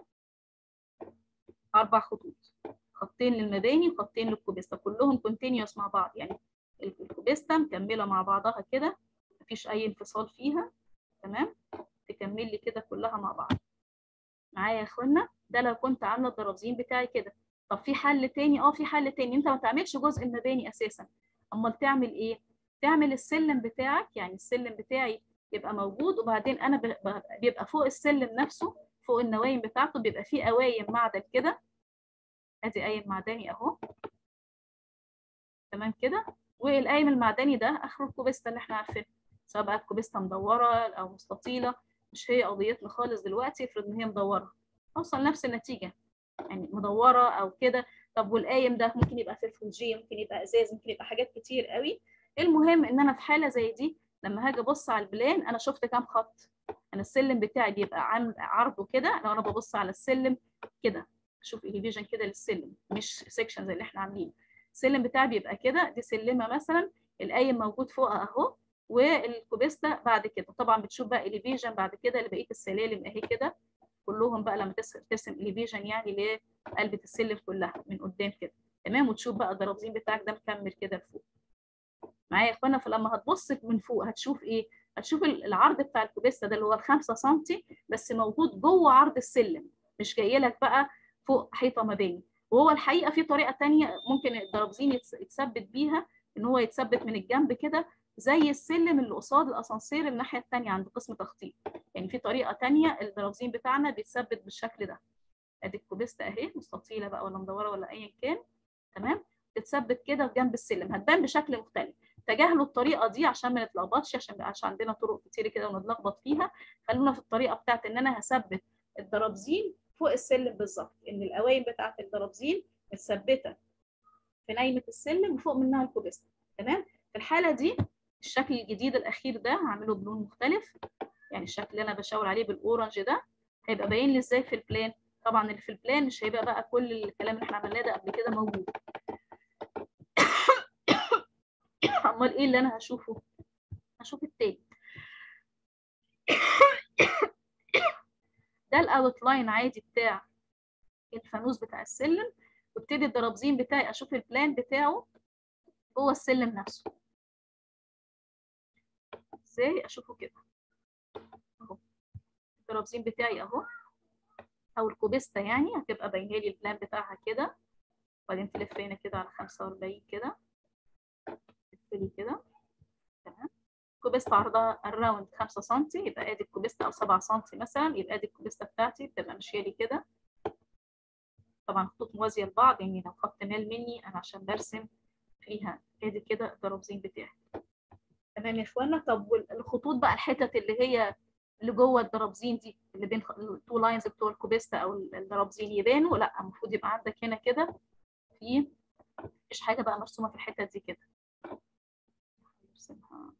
اربع خطوط خطين للمباني وخطين للكوبيستا كلهم كونتينيوس مع بعض يعني الكوبيستا مكمله مع بعضها كده مفيش اي انفصال فيها تمام تكمل لي كده كلها مع بعض معايا يا اخوانا ده لو كنت عامله الدرابزين بتاعي كده طب في حل تاني اه في حل تاني انت ما تعملش جزء المباني اساسا امال تعمل ايه تعمل السلم بتاعك يعني السلم بتاعي يبقى موجود وبعدين انا بيبقى فوق السلم نفسه فوق النوايم بتاعته بيبقى فيه قوايم معدن كده ادي قايم معدني اهو تمام كده والقايم المعدني ده اخره الكوبيستا اللي احنا عارفينه سواء بقى الكوبيستا مدوره او مستطيله مش هي قضيتنا خالص دلوقتي افرض ان هي مدوره اوصل نفس النتيجه يعني مدوره او كده طب والقايم ده ممكن يبقى فلفلجيه ممكن يبقى ازاز ممكن يبقى حاجات كتير قوي المهم ان انا في حاله زي دي لما هاجي ابص على البلان انا شفت كام خط انا السلم بتاعي بيبقى عامل عرضه كده لو انا ببص على السلم كده اشوف اليفيجن كده للسلم مش سيكشن زي اللي احنا عاملينه السلم بتاعي بيبقى كده دي سلمه مثلا القايم موجود فوقها اهو والكوبيستا بعد كده طبعا بتشوف بقى اليفيجن بعد كده لبقيه السلالم اهي كده كلهم بقى لما ترسم اليفيجن يعني لقلبة السلم كلها من قدام كده تمام وتشوف بقى الدرابزين بتاعك ده مكمل كده لفوق معايا يا اخوانا فلما هتبص من فوق هتشوف ايه هتشوف العرض بتاع الكوبيستا ده اللي هو 5 سم بس موجود جوه عرض السلم مش جاي لك بقى فوق حيطه مباني وهو الحقيقه في طريقه ثانيه ممكن الدرابزين يتثبت بيها ان هو يتثبت من الجنب كده زي السلم اللي قصاد الاسانسير الناحيه الثانيه عند قسم تخطيط يعني في طريقه ثانيه الدرابزين بتاعنا بيتثبت بالشكل ده ادي الكوبيستا اهي مستطيله بقى ولا مدوره ولا ايا كان تمام تتثبت كده جنب السلم هتبان بشكل مختلف تجاهلوا الطريقه دي عشان ما نتلخبطش عشان ما يبقاش عندنا طرق كتير كده ونتلخبط فيها خلونا في الطريقه بتاعت ان انا هثبت الدرابزين فوق السلم بالظبط ان القوايم بتاعت الدرابزين متثبته في نايمه السلم وفوق منها الكوبيستا تمام في الحاله دي الشكل الجديد الاخير ده هعمله بلون مختلف يعني الشكل اللي انا بشاور عليه بالاورنج ده هيبقى باين لي ازاي في البلان طبعا اللي في البلان مش هيبقى بقى كل الكلام اللي احنا عملناه ده قبل كده موجود امال ايه اللي انا هشوفه هشوف التاني ده الاوت لاين عادي بتاع الفانوس بتاع السلم وابتدي الدرابزين بتاعي اشوف البلان بتاعه جوه السلم نفسه ازاي اشوفه كده اهو الدرابزين بتاعي اهو او الكوبيستا يعني هتبقى باينه لي البلان بتاعها كده وبعدين تلف هنا كده على 45 كده تلفلي كده تمام الكوبيستا عرضها الراوند 5 سم يبقى ادي الكوبيستا او 7 سم مثلا يبقى ادي الكوبيستا بتاعتي بتبقى ماشيه لي كده طبعا خطوط موازيه لبعض يعني لو خط مال مني انا عشان برسم فيها ادي كده الدرابزين بتاعي تمام يا اخوانا طب الخطوط بقى الحتت اللي هي اللي جوه الدرابزين دي اللي بين التو لاينز بتوع الكوبيستا او الدرابزين يبانوا لا المفروض يبقى عندك هنا كده في مفيش حاجه بقى مرسومه في الحته دي كده نرسمها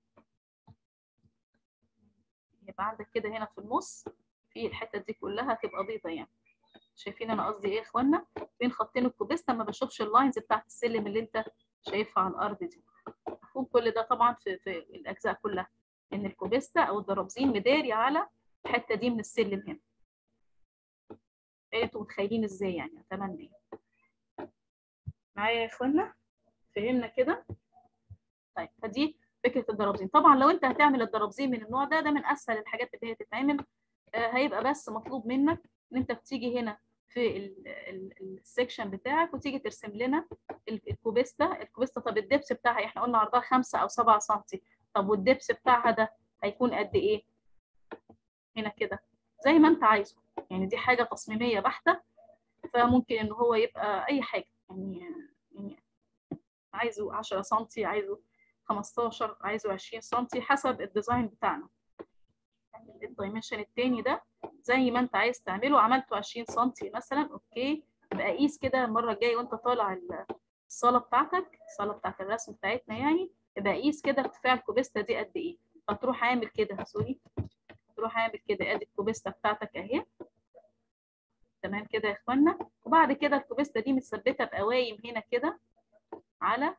يبقى عندك كده هنا في النص في الحته دي كلها هتبقى بيضه يعني شايفين انا قصدي ايه يا اخوانا بين خطين الكوبيستا ما بشوفش اللاينز بتاعت السلم اللي انت شايفها على الارض دي مفهوم كل ده طبعا في, في الاجزاء كلها ان الكوبيستا او الدرابزين مداري على الحته دي من السلم هنا انتوا متخيلين ازاي يعني اتمنى معايا يا اخوانا فهمنا كده طيب فدي فكره الدرابزين طبعا لو انت هتعمل الدرابزين من النوع ده ده من اسهل الحاجات اللي هي تتعمل آه هيبقى بس مطلوب منك ان انت بتيجي هنا في السكشن بتاعك وتيجي ترسم لنا الكوبيستا الكوبيستا طب الدبس بتاعها احنا قلنا عرضها 5 او 7 سم طب والدبس بتاعها ده هيكون قد ايه هنا كده زي ما انت عايزه يعني دي حاجه تصميميه بحته فممكن ان هو يبقى اي حاجه يعني يعني عايزه 10 سم عايزه 15 عايزه 20 سم حسب الديزاين بتاعنا يعني الدايمنشن التاني ده زي ما انت عايز تعمله عملته 20 سم مثلا اوكي يبقى قيس كده المره الجايه وانت طالع الصاله بتاعتك الصاله بتاعت الرسم بتاعتنا يعني يبقى قيس كده ارتفاع الكوبيستا دي قد ايه فتروح عامل كده سوري تروح عامل كده ادي الكوبيستا بتاعتك اهي تمام كده يا اخوانا وبعد كده الكوبيستا دي متثبته بقوايم هنا كده على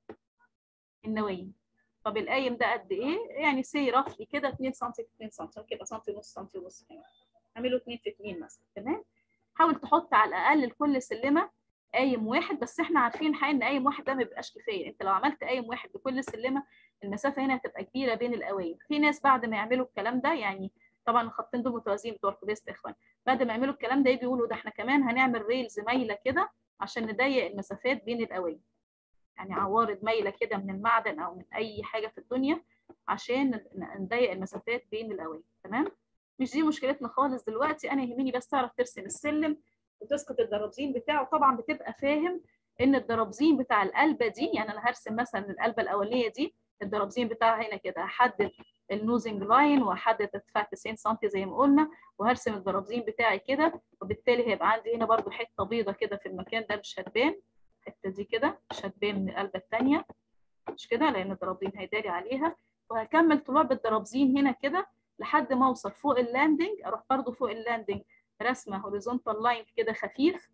النوايم طب القايم ده قد ايه يعني سي رفلي كده 2 سم في 2 سم كده سم ونص سم ونص هنا اعمله 2 في 2 مثلا تمام حاول تحط على الاقل لكل سلمه قايم واحد بس احنا عارفين الحقيقه ان قايم واحد ده ما بيبقاش كفايه انت لو عملت قايم واحد لكل سلمه المسافه هنا هتبقى كبيره بين القوايم في ناس بعد ما يعملوا الكلام ده يعني طبعا الخطين دول متوازيين بتوع الكوبيست يا اخوان بعد ما يعملوا الكلام ده يجوا يقولوا ده احنا كمان هنعمل ريلز مايله كده عشان نضيق المسافات بين القوايم يعني عوارض مايله كده من المعدن او من اي حاجه في الدنيا عشان نضيق المسافات بين القوايم تمام مش دي مشكلتنا خالص دلوقتي انا يهمني بس تعرف ترسم السلم وتسقط الدرابزين بتاعه طبعا بتبقى فاهم ان الدرابزين بتاع القلبه دي يعني انا هرسم مثلا القلبه الاوليه دي الدرابزين بتاعها هنا كده هحدد النوزنج لاين وهحدد ارتفاع 90 سم زي ما قلنا وهرسم الدرابزين بتاعي كده وبالتالي هيبقى عندي هنا برده حته بيضه كده في المكان ده مش هتبان الحته دي كده مش هتبان من القلبه الثانيه مش كده لان الدرابزين هيداري عليها وهكمل طلوع بالدرابزين هنا كده لحد ما اوصل فوق اللاندنج اروح برده فوق اللاندنج رسمه هوريزونتال لاين كده خفيف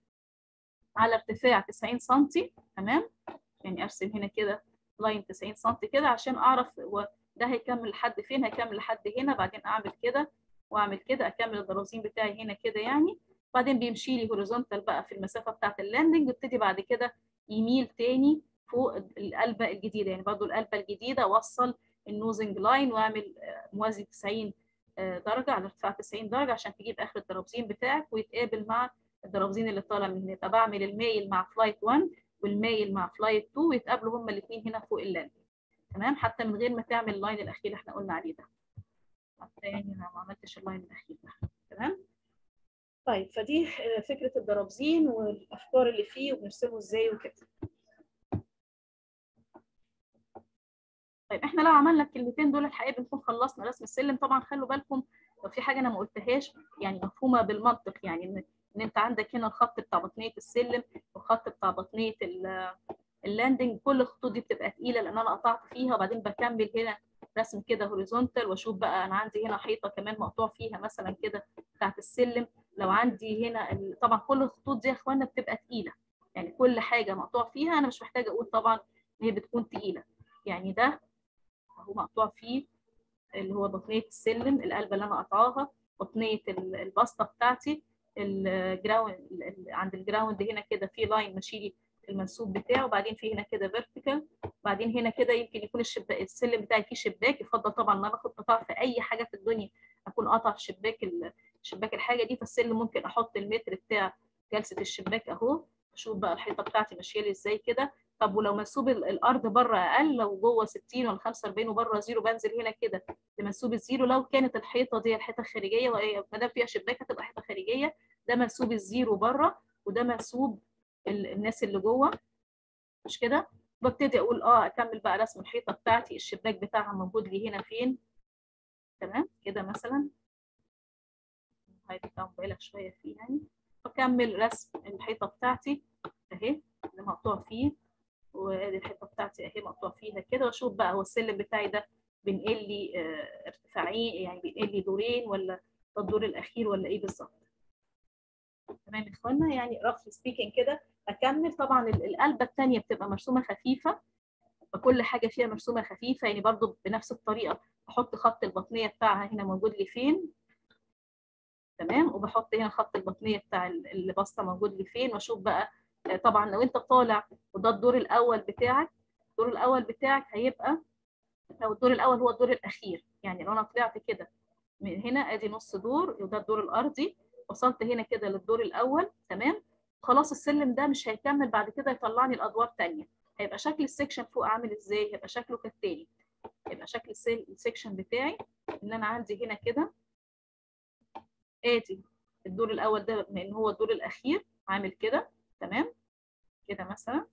على ارتفاع 90 سم تمام يعني ارسم هنا كده لاين 90 سم كده عشان اعرف ده هيكمل لحد فين هيكمل لحد هنا بعدين اعمل كده واعمل كده اكمل الدرازين بتاعي هنا كده يعني بعدين بيمشي لي هوريزونتال بقى في المسافه بتاعه اللاندنج وابتدي بعد كده يميل تاني فوق القلبه الجديده يعني برضو القلبه الجديده اوصل النوزنج لاين واعمل موازي 90 درجه على ارتفاع 90 درجه عشان تجيب اخر الدرابزين بتاعك ويتقابل مع الدرابزين اللي طالع من هنا يبقى بعمل المايل مع فلايت 1 والمايل مع فلايت 2 ويتقابلوا هما الاثنين هنا فوق اللاندنج تمام حتى من غير ما تعمل اللاين الاخير اللي احنا قلنا عليه ده حتى يعني انا ما عملتش اللاين الاخير ده تمام طيب فدي فكره الدرابزين والافكار اللي فيه وبنرسمه ازاي وكده طيب احنا لو عملنا الكلمتين دول الحقيقه بنكون خلصنا رسم السلم طبعا خلوا بالكم لو في حاجه انا ما قلتهاش يعني مفهومه بالمنطق يعني ان ان انت عندك هنا الخط بتاع بطنيه السلم والخط بتاع بطنيه اللاندنج كل الخطوط دي بتبقى تقيله لان انا قطعت فيها وبعدين بكمل هنا رسم كده هوريزونتال واشوف بقى انا عندي هنا حيطه كمان مقطوع فيها مثلا كده بتاعت السلم لو عندي هنا طبعا كل الخطوط دي يا اخوانا بتبقى تقيله يعني كل حاجه مقطوع فيها انا مش محتاجه اقول طبعا ان هي بتكون تقيله يعني ده اهو مقطوع فيه اللي هو بطنيه السلم القلبه اللي انا قطعاها بطنيه البسطه بتاعتي الجراوند عند الجراوند هنا كده في لاين ماشي لي المنسوب بتاعه وبعدين في هنا كده فيرتيكال بعدين هنا كده يمكن يكون الشباك السلم بتاعي فيه شباك يفضل طبعا ان انا اخد قطاع في اي حاجه في الدنيا اكون قاطع في شباك شباك الحاجه دي فالسلم ممكن احط المتر بتاع جلسه الشباك اهو اشوف بقى الحيطه بتاعتي ماشيه لي ازاي كده طب ولو منسوب الارض بره اقل لو جوه 60 ولا 45 وبره زيرو بنزل هنا كده لمنسوب الزيرو لو كانت الحيطه دي الحيطه الخارجيه ما دام فيها شباك هتبقى حيطه خارجيه ده منسوب الزيرو بره وده منسوب الناس اللي جوه مش كده ببتدي اقول اه اكمل بقى رسم الحيطه بتاعتي الشباك بتاعها موجود لي هنا فين تمام كده مثلا هاي بتاع مبالغ شويه فيه يعني بكمل رسم الحيطه بتاعتي اهي اللي مقطوع فيه وادي الحيطه بتاعتي اهي مقطوع فيها كده واشوف بقى هو السلم بتاعي ده بينقل لي اه ارتفاعين يعني بينقل لي دورين ولا الدور الاخير ولا ايه بالظبط تمام يا اخوانا يعني رف سبيكنج كده اكمل طبعا القلبه الثانيه بتبقى مرسومه خفيفه فكل حاجه فيها مرسومه خفيفه يعني برضو بنفس الطريقه بحط خط البطنيه بتاعها هنا موجود لي فين تمام وبحط هنا خط البطنيه بتاع البسطه موجود لي فين واشوف بقى طبعا لو انت طالع وده الدور الاول بتاعك الدور الاول بتاعك هيبقى لو الدور الاول هو الدور الاخير يعني لو انا طلعت كده من هنا ادي نص دور وده الدور الارضي وصلت هنا كده للدور الاول تمام خلاص السلم ده مش هيكمل بعد كده يطلعني الادوار تانية هيبقى شكل السكشن فوق عامل ازاي هيبقى شكله كالتالي هيبقى شكل السكشن بتاعي ان انا عندي هنا كده ادي الدور الاول ده بما ان هو الدور الاخير عامل كده تمام كده مثلا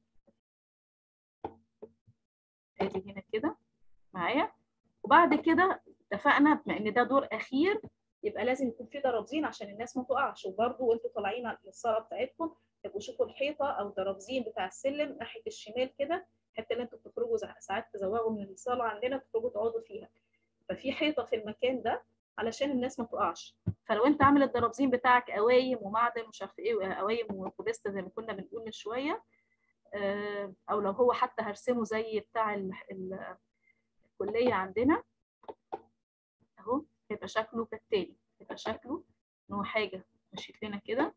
ادي هنا كده معايا وبعد كده اتفقنا بما ان ده دور اخير يبقى لازم يكون في درابزين عشان الناس ما تقعش وبرده وانتوا طالعين على الصاله بتاعتكم تبقوا شوفوا الحيطه او درابزين بتاع السلم ناحيه الشمال كده الحته اللي انتوا بتخرجوا ساعات تزوغوا من الصاله عندنا تخرجوا تقعدوا فيها ففي حيطه في المكان ده علشان الناس ما تقعش فلو انت عامل الدرابزين بتاعك قوايم ومعدن ومش عارف ايه قوايم وكوبيستا زي ما كنا بنقول من شويه او لو هو حتى هرسمه زي بتاع ال ال الكليه عندنا اهو هيبقى شكله كالتالي هيبقى شكله ان هو حاجه مشيت لنا كده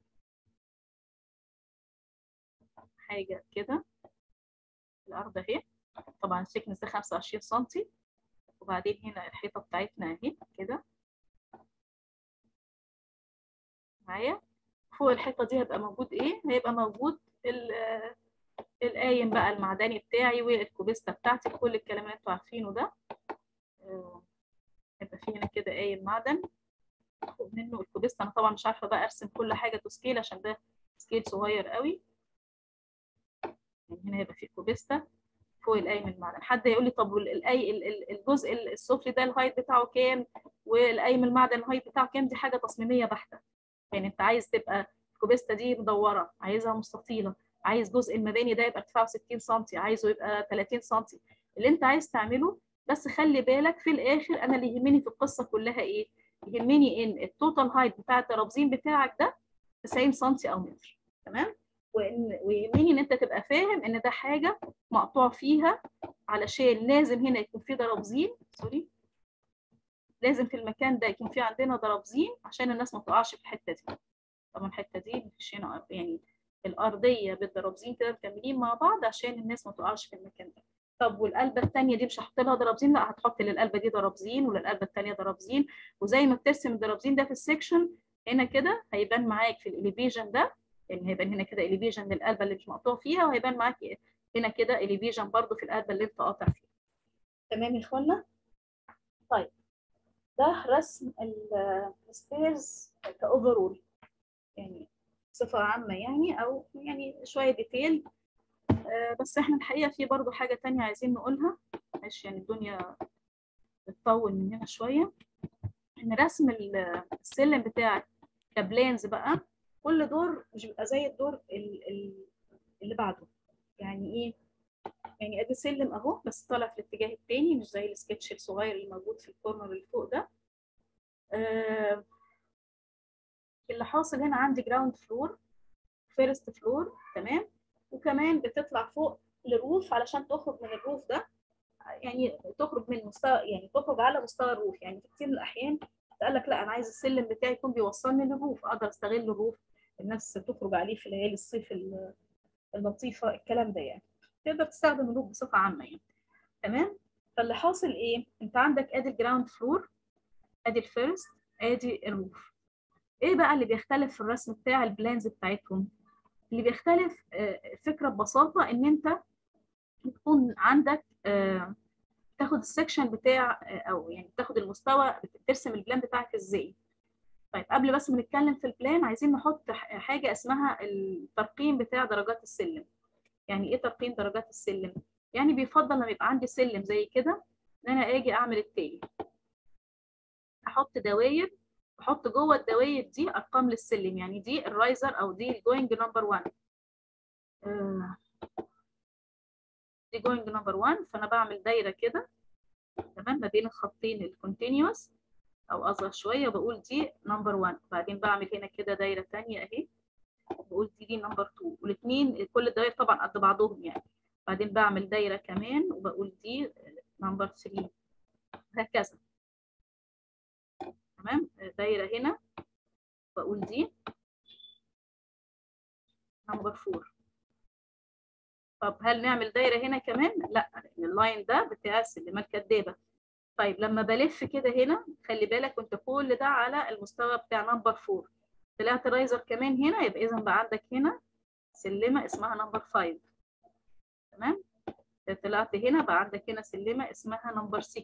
حاجه كده الارض اهي طبعا السكنس ده 25 سم وبعدين هنا الحيطه بتاعتنا اهي كده معايا فوق الحيطه دي هيبقى موجود ايه هيبقى موجود القايم بقى المعدني بتاعي والكوبيستا بتاعتي كل الكلام اللي انتوا عارفينه ده هيبقى في هنا كده قايم معدن فوق منه الكوبيستا انا طبعا مش عارفه بقى ارسم كل حاجه تو سكيل عشان ده سكيل صغير قوي يعني هنا هيبقى في كوبيستا فوق القايم المعدن حد يقول لي طب الأي الجزء السفلي ده الهايت بتاعه كام والقايم المعدن الهايت بتاعه كام دي حاجه تصميميه بحته يعني انت عايز تبقى الكوبيستا دي مدوره عايزها مستطيله عايز جزء المباني ده يبقى ارتفاعه 60 سم عايزه يبقى 30 سم اللي انت عايز تعمله بس خلي بالك في الاخر انا اللي يهمني في القصه كلها ايه يهمني ان التوتال هايت بتاع الترابزين بتاعك ده 90 سم او متر تمام وان ويهمني ان انت تبقى فاهم ان ده حاجه مقطوع فيها علشان لازم هنا يكون في درابزين سوري لازم في المكان ده يكون في عندنا درابزين عشان الناس ما تقعش في الحته دي طبعا الحته دي مفيش هنا يعني الارضيه بالدرابزين كده مكملين مع بعض عشان الناس ما تقعش في المكان ده طب والقلبه الثانيه دي مش هحط لها درابزين لا هتحط للقلبه دي درابزين وللقلبه الثانيه درابزين وزي ما بترسم الدرابزين ده في السكشن هنا كده هيبان معاك في الاليفيجن ده يعني هيبان هنا كده اليفيجن للقلبه اللي مش مقطوع فيها وهيبان معاك هنا كده اليفيجن برضو في القلبه اللي انت قاطع فيها تمام يا اخوانا طيب ده رسم الستيرز كاوفرول يعني بصفه عامه يعني او يعني شويه ديتيل آه بس احنا الحقيقه في برضو حاجه تانية عايزين نقولها معلش يعني الدنيا بتطول مننا شويه ان رسم السلم بتاعك كبلانز بقى كل دور مش بيبقى زي الدور اللي بعده يعني ايه يعني ادي سلم اهو بس طالع في الاتجاه التاني مش زي السكتش الصغير اللي موجود في الكورنر اللي فوق ده آه اللي حاصل هنا عندي جراوند فلور فيرست فلور تمام وكمان بتطلع فوق للروف علشان تخرج من الروف ده يعني تخرج من مستوى يعني تخرج على مستوى الروف يعني في كتير من الاحيان قال لك لا انا عايز السلم بتاعي يكون بيوصلني للروف اقدر استغل الروف الناس تخرج عليه في ليالي الصيف اللطيفه الكلام ده يعني تقدر تستخدم الروف بصفه عامه يعني تمام فاللي حاصل ايه انت عندك ادي الجراوند فلور ادي الفيرست ادي الروف ايه بقى اللي بيختلف في الرسم بتاع البلانز بتاعتهم اللي بيختلف الفكره ببساطه ان انت بتكون عندك تاخد السكشن بتاع او يعني تاخد المستوى ترسم البلان بتاعك ازاي طيب قبل بس ما نتكلم في البلان عايزين نحط حاجه اسمها الترقيم بتاع درجات السلم يعني ايه ترقيم درجات السلم يعني بيفضل لما يبقى عندي سلم زي كده ان انا اجي اعمل التالي احط دواير احط جوه الدواير دي ارقام للسلم يعني دي الرايزر او دي الجوينج نمبر 1 دي جوينج نمبر 1 فانا بعمل دايره كده تمام ما بين الخطين الكونتينيوس او اصغر شويه بقول دي نمبر 1 بعدين بعمل هنا كده دايره ثانيه اهي بقول دي دي نمبر 2 والاثنين كل الدوائر طبعا قد بعضهم يعني بعدين بعمل دايره كمان وبقول دي نمبر 3 هكذا تمام دايره هنا بقول دي نمبر 4 طب هل نعمل دايره هنا كمان لا لان اللاين ده بتاع السلمه الكدابه طيب لما بلف كده هنا خلي بالك انت كل ده على المستوى بتاع نمبر 4 طلعت رايزر كمان هنا يبقى اذا بقى عندك هنا سلمه اسمها نمبر 5 تمام طلعت هنا بقى عندك هنا سلمه اسمها نمبر 6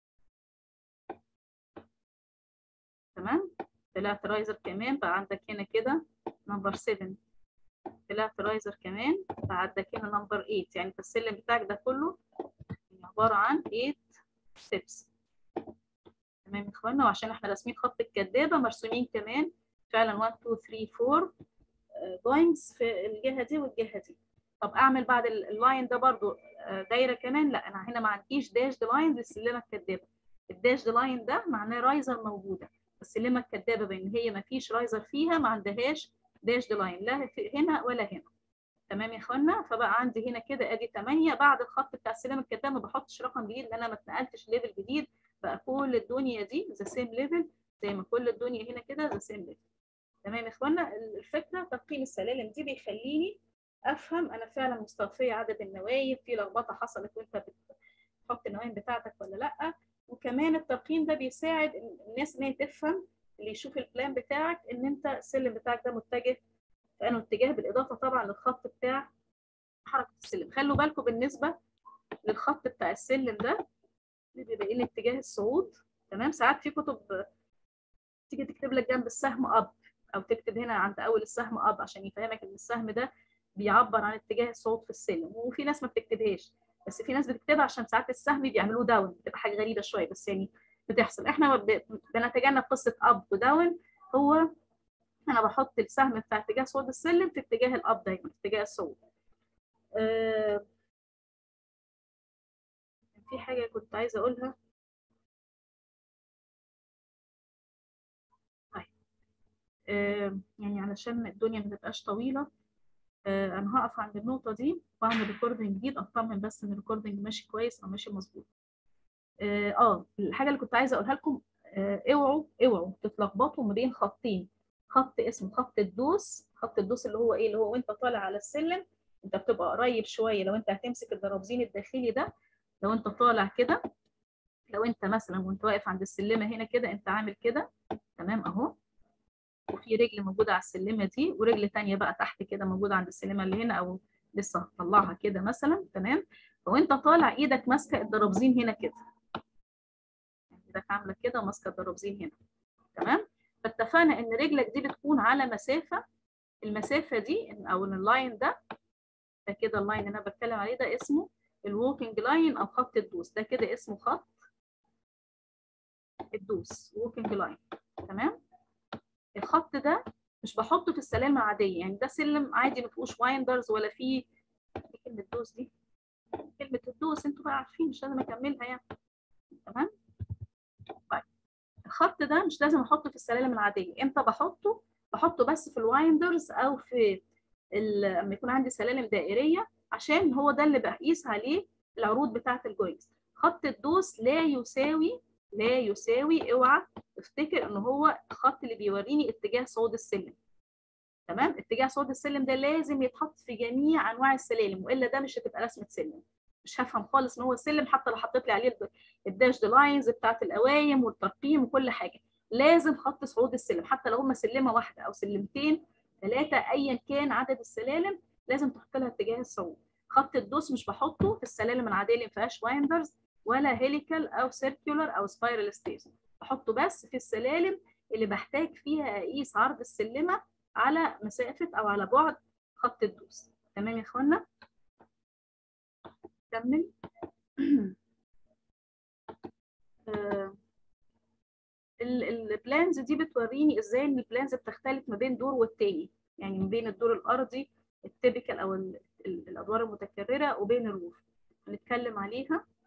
تمام طلعت رايزر كمان بقى عندك هنا كده نمبر 7 طلعت رايزر كمان بقى عندك هنا نمبر 8 يعني في السلم بتاعك ده كله عباره عن 8 ستيبس تمام يا اخوانا وعشان احنا راسمين خط الكدابه مرسومين كمان فعلا 1 2 3 4 بوينتس في الجهه دي والجهه دي طب اعمل بعد اللاين ده برضو دايره كمان لا انا هنا ما عنديش داش لاين للسلمه الكدابه الداش لاين ده معناه رايزر موجوده السلمه الكدابه بان هي ما فيش رايزر فيها ما عندهاش داش لاين لا هنا ولا هنا تمام يا اخوانا فبقى عندي هنا كده ادي 8 بعد الخط بتاع السلم الكتاب ما بحطش رقم جديد لان انا ما اتنقلتش ليفل جديد بقى كل الدنيا دي ذا سيم ليفل زي ما كل الدنيا هنا كده ذا سيم ليفل تمام يا اخوانا الفكره تقييم السلالم دي بيخليني افهم انا فعلا مستوفيه عدد النوايم في لخبطه حصلت وانت بتحط النوايم بتاعتك ولا لا وكمان التقييم ده بيساعد الناس ان هي تفهم اللي يشوف البلان بتاعك ان انت السلم بتاعك ده متجه في انه اتجاه بالاضافه طبعا للخط بتاع حركه السلم خلوا بالكم بالنسبه للخط بتاع السلم ده اللي بيبقى لي اتجاه الصعود تمام ساعات في كتب تيجي تكتب لك جنب السهم اب او تكتب هنا عند اول السهم اب عشان يفهمك ان السهم ده بيعبر عن اتجاه الصعود في السلم وفي ناس ما بتكتبهاش بس في ناس بتكتبها عشان ساعات السهم بيعملوه داون بتبقى حاجه غريبه شويه بس يعني بتحصل احنا بنتجنب قصه اب وداون هو انا بحط السهم بتاع اتجاه صعود السلم في اتجاه الاب دايما في اتجاه الصعود أه في حاجه كنت عايزه اقولها طيب أه يعني علشان الدنيا ما تبقاش طويله أه انا هقف عند النقطه دي واعمل ريكوردنج جديد اطمن بس ان الريكوردنج ماشي كويس او ماشي مظبوط اه الحاجه اللي كنت عايزه اقولها لكم آه اوعوا اوعوا تتلخبطوا ما بين خطين خط اسمه خط الدوس خط الدوس اللي هو ايه اللي هو وانت طالع على السلم انت بتبقى قريب شويه لو انت هتمسك الدرابزين الداخلي ده لو انت طالع كده لو انت مثلا وانت واقف عند السلمه هنا كده انت عامل كده تمام اهو وفي رجل موجوده على السلمه دي ورجل ثانيه بقى تحت كده موجوده عند السلمه اللي هنا او لسه هتطلعها كده مثلا تمام وانت طالع ايدك ماسكه الدرابزين هنا كده ايدك عامله كده وماسكه الدرابزين هنا تمام فاتفقنا ان رجلك دي بتكون على مسافه المسافه دي او اللاين ده ده كده اللاين اللي انا بتكلم عليه ده اسمه الووكينج لاين او خط الدوس ده كده اسمه خط الدوس ووكينج لاين تمام الخط ده مش بحطه في السلالم العاديه يعني ده سلم عادي ما فيهوش وايندرز ولا فيه كلمه دوس دي كلمه الدوس انتوا بقى عارفين مش لازم اكملها يعني تمام طيب الخط ده مش لازم احطه في السلالم العاديه امتى بحطه بحطه بس في الوايندرز او في لما يكون عندي سلالم دائريه عشان هو ده اللي بقيس عليه العروض بتاعه الجوينتس خط الدوس لا يساوي لا يساوي اوعى افتكر ان هو الخط اللي بيوريني اتجاه صعود السلم تمام اتجاه صعود السلم ده لازم يتحط في جميع انواع السلالم والا ده مش هتبقى رسمه سلم مش هفهم خالص ان هو سلم حتى لو حطيت لي عليه الداش لاينز بتاعت القوايم والترقيم وكل حاجه لازم خط صعود السلم حتى لو هم سلمه واحده او سلمتين ثلاثه ايا كان عدد السلالم لازم تحط لها اتجاه الصعود خط الدوس مش بحطه في السلالم العاديه اللي ما فيهاش وايندرز ولا هيليكال او سيركيولار او سبايرال ستيز بحطه بس في السلالم اللي بحتاج فيها اقيس عرض السلمه على مسافه او على بعد خط الدوس تمام يا اخوانا كمل البلانز دي بتوريني ازاي ان البلانز بتختلف ما بين دور والتاني يعني ما بين الدور الارضي التيبيكال او الادوار المتكرره وبين الروف هنتكلم عليها